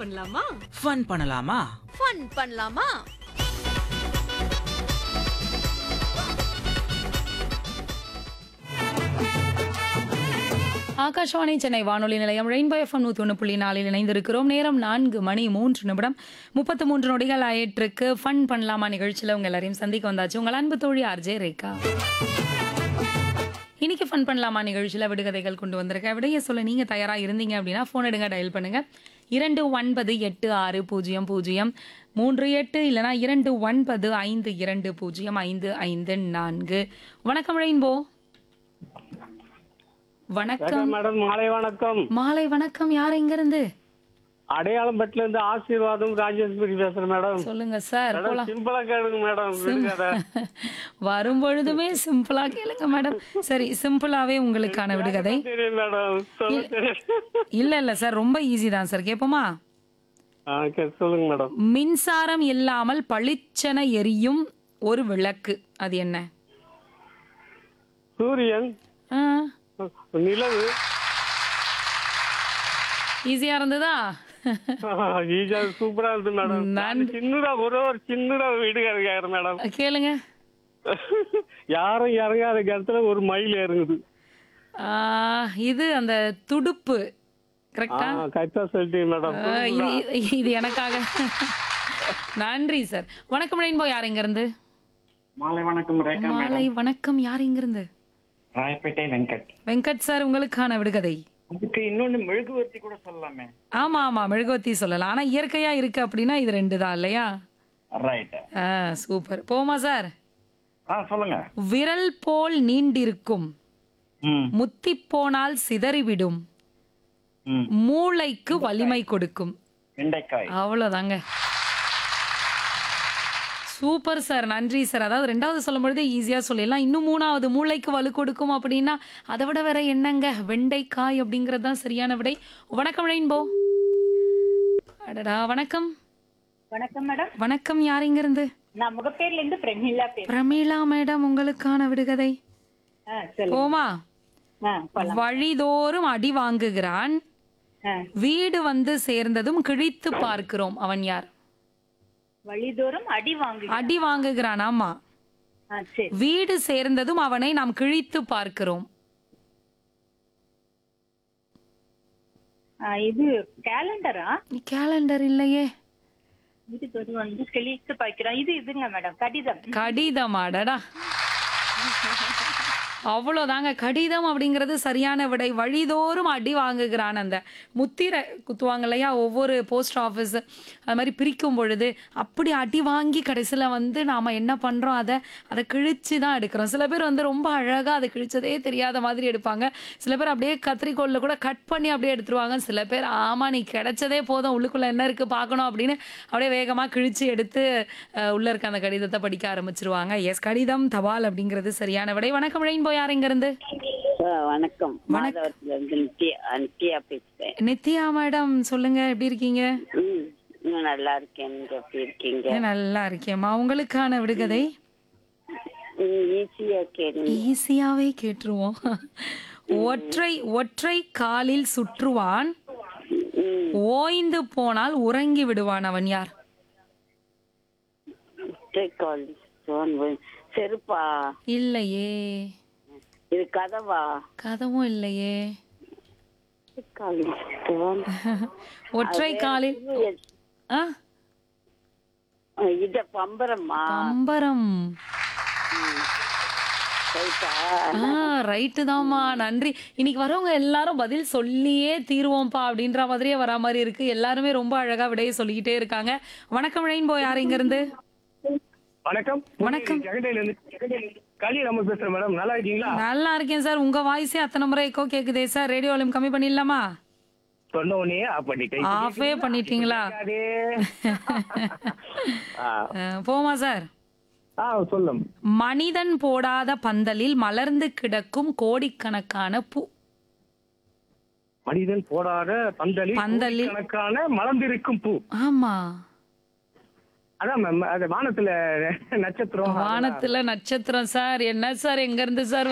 பண்ணலாமா ஃபன் பண்ணலாமா ஃபன் பண்ணலாமா ஆகாஷவாணி சென்னை வானொலி நிலையம் ரெயின்போ எஃப்எம் நூற்றி ஒன்று புள்ளி நாலில் இணைந்திருக்கிறோம் நேரம் நான்கு மணி மூன்று நிமிடம் முப்பத்து மூன்று நொடிகள் ஆயிட்டிருக்கு ஃபன் பண்ணலாமா நிகழ்ச்சியில் உங்கள் எல்லாரையும் சந்திக்க வந்தாச்சு உங்கள் அன்பு தோழி ஆர்ஜே ரேகா இன்னைக்கு ஃபன் பண்ணலாமா நிகழ்ச்சியில் விடுகதைகள் கொண்டு வந்திருக்கேன் விடைய சொல்ல நீங்கள் தயாராக இருந்தீங்க அப்படின்னா ஃபோன் எடுங்க டயல் பண்ணுங்க இரண்டு ஒன்பது எட்டு ஆறு பூஜ்ஜியம் பூஜ்ஜியம் மூன்று எட்டு இல்லைனா இரண்டு ஒன்பது ஐந்து இரண்டு பூஜ்ஜியம் ஐந்து ஐந்து நான்கு வணக்கம் ரெயின்போ வணக்கம் மேடம் மாலை வணக்கம் மாலை வணக்கம் யார் எங்க இருந்து அடையாளம் பட்டில இருந்து ஆசீர்வாதம் ராஜேஸ்வரி பேசுறேன் மேடம் சொல்லுங்க சார் மேடம் போலாம் சிம்பிளா கேளுங்க மேடம் விடுகதை வரும் பொழுதுமே சிம்பிளா கேளுங்க மேடம் சரி சிம்பிளாவே உங்களுக்கான விடுகதை தெரியும் மேடம் சொல்ல தெரியும் இல்ல இல்ல சார் ரொம்ப ஈஸி தான் சார் கேட்போமா ஆ, சரி, சொல்லுங்க மேடம் மின்சாரம் இல்லாமல் பளிச்சென எரியும் ஒரு விளக்கு அது என்ன சூரியன் ஆ, நிலவு ஈஸியா இருந்ததா ஈஸியா சூப்பரா இருந்து மேடம் நான் சின்னதா ஒரு ஒரு சின்னதா வீடு கேட்கறேன் மேடம் கேளுங்க யாரும் இறங்காத இடத்துல ஒரு மயில் இறங்குது ஆ, இது அந்த துடுப்பு ஆ, கரெக்டா கரெக்டா சொல்லிட்டீங்க மேடம் ஆ, இது இது- இது எனக்காக நன்றி சார் வணக்கம் ரெயின்போ யார் எங்க இருந்து மாலை வணக்கம் ரேகா மாலை வணக்கம் யார் எங்க இருந்து ராயப்பேட்டை வெங்கட் வெங்கட் சார் உங்களுக்கான விடுகதை அதுக்கு இன்னொன்னு மெழுகுவர்த்தி கூட சொல்லலாமே ஆமா ஆமா மெழுகுவர்த்தி சொல்லலாம் ஆனா இயற்கையா இருக்கு அப்படின்னா இது ரெண்டு தான் இல்லையா ரைட் ஆ சூப்பர் போமா சார் ஆ சொல்லுங்க விரல் போல் நீண்டிருக்கும் ம் முத்தி போனால் சிதறிவிடும் ம் மூளைக்கு வலிமை கொடுக்கும் வெண்டைக்காய் அவ்வளோதாங்க சூப்பர் சார் நன்றி சார் அதாவது ரெண்டாவது சொல்லும் பொழுது ஈஸியா சொல்லிடலாம் இன்னும் மூணாவது மூளைக்கு வலு கொடுக்கும் அப்படின்னா அதை விட வேற என்னங்க வெண்டைக்காய் அப்படிங்கிறது தான் சரியான விடை வணக்கம் ரெயின்போ அடடா வணக்கம் வணக்கம் மேடம் வணக்கம் யார் இங்க இருந்து நான் முகப்பேர்ல இருந்து பிரமிளா பேசுறேன் பிரமீளா மேடம் உங்களுக்கான விடுகதை ஆ, சொல்லுங்க போமா ஆ, போலாம். வழிதோறும் அடி வாங்குகிறான் ஆ, வீடு வந்து சேர்ந்ததும் கிழித்து பார்க்கிறோம் அவன் யார் வழிதோறும் அடி வாங்கு அடி வாங்குகிறான் ஆமா ஆ, சரி வீடு சேர்ந்ததும் அவனை நாம் கிழித்து பார்க்கிறோம் ஆ, இது கேலண்டரா கேலண்டர் இல்லையே இது ஒரு வந்து கிழித்து பாய்க்கிறோம் இது இதுங்க மேடம் கடிதம் கடிதம் அடடா அவ்வளோதாங்க கடிதம் அப்படிங்கிறது சரியான விடை வழிதோறும் அடி வாங்குகிறான் அந்த முத்திரை குத்துவாங்க இல்லையா ஒவ்வொரு போஸ்ட் ஆஃபீஸ் அது மாதிரி பிரிக்கும் பொழுது அப்படி அடி வாங்கி கடைசியில் வந்து நாம் என்ன பண்ணுறோம் அதை அதை கிழிச்சு தான் எடுக்கிறோம் சில பேர் வந்து ரொம்ப அழகாக அதை கிழிச்சதே தெரியாத மாதிரி எடுப்பாங்க சில பேர் அப்படியே கத்திரிக்கோலில் கூட கட் பண்ணி அப்படியே எடுத்துருவாங்க சில பேர் ஆமாம் நீ கிடைச்சதே போதும் உள்ளுக்குள்ளே என்ன இருக்குது பார்க்கணும் அப்படின்னு அப்படியே வேகமாக கிழிச்சு எடுத்து அஹ், உள்ள இருக்க அந்த கடிதத்தை படிக்க ஆரம்பிச்சிருவாங்க எஸ் கடிதம் தபால் அப்படிங்கிறது சரியான விடை வணக்கம் ரெயின்போ யார் இருந்து ஆ, வணக்கம் மாதவரத்துல இருந்து நித்யா நித்யா பேசுறேன் நித்யா மேடம் சொல்லுங்க எப்படி இருக்கீங்க ம் நான் நல்லா இருக்கேன் நீங்க எப்படி இருக்கீங்க ஏ, நல்லா இருக்கேம்மா உங்களுக்கான விடுகதை ம், ஈஸியா கேளுங்க ஈஸியாவே கேட்டுருவோம் ஒற்றை ஒற்றை காலில் சுற்றுவான் ம், ஓய்ந்து போனால் உறங்கி விடுவான் அவன் யார் ஒற்றை கால் சுவன் வி- செருப்பா இல்லையே இது கதவா கதவும் இல்லையே ஒற்றை கால் சுவன். ஒற்றை காலில் ஆ ஆ, இத பம்பரமா பம்பரம் ரைட்டா ஆ ரைட்டு தாம்மா நன்றி இன்னைக்கு வரவங்க எல்லாரும் பதில் சொல்லியே தீருவோம்ப்பா அப்படின்ற மாதிரியே வரா மாதிரி இருக்கு எல்லாருமே ரொம்ப அழகா விடையை சொல்லிக்கிட்டே இருக்காங்க வணக்கம் ரெயின்போ யார் இங்க இருந்து வணக்கம் வணக்கம். ஜெகடையில இருந்து களி நம்ம பேசுறேன் மேடம் நல்லா இருக்கீங்களா நல்லா இருக்கேன் சார் உங்க வாய்ஸே அத்தனை முறை எக்கோ கேக்குதே சார் ரேடியோ வால்யூம் கம்மி பண்ணிடலாமா சொன்ன உடனே ஆஃப் பண்ணிட்டேன் ஆஃபே பண்ணிட்டீங்களா அதே ஆ, அஹ், போமா சார் ஆ சொல்லும் மனிதன் போடாத பந்தலில் மலர்ந்து கிடக்கும் கோடிக்கணக்கான பூ மனிதன் போடாத பந்தலில் பந்தலில். கணக்கான மலர்ந்திருக்கும் பூ ஆமா அதான் மேம் அது வானத்துல நட்சத்திரம் வானத்துல நட்சத்திரம் சார் என்ன சார் எங்க இருந்து சார்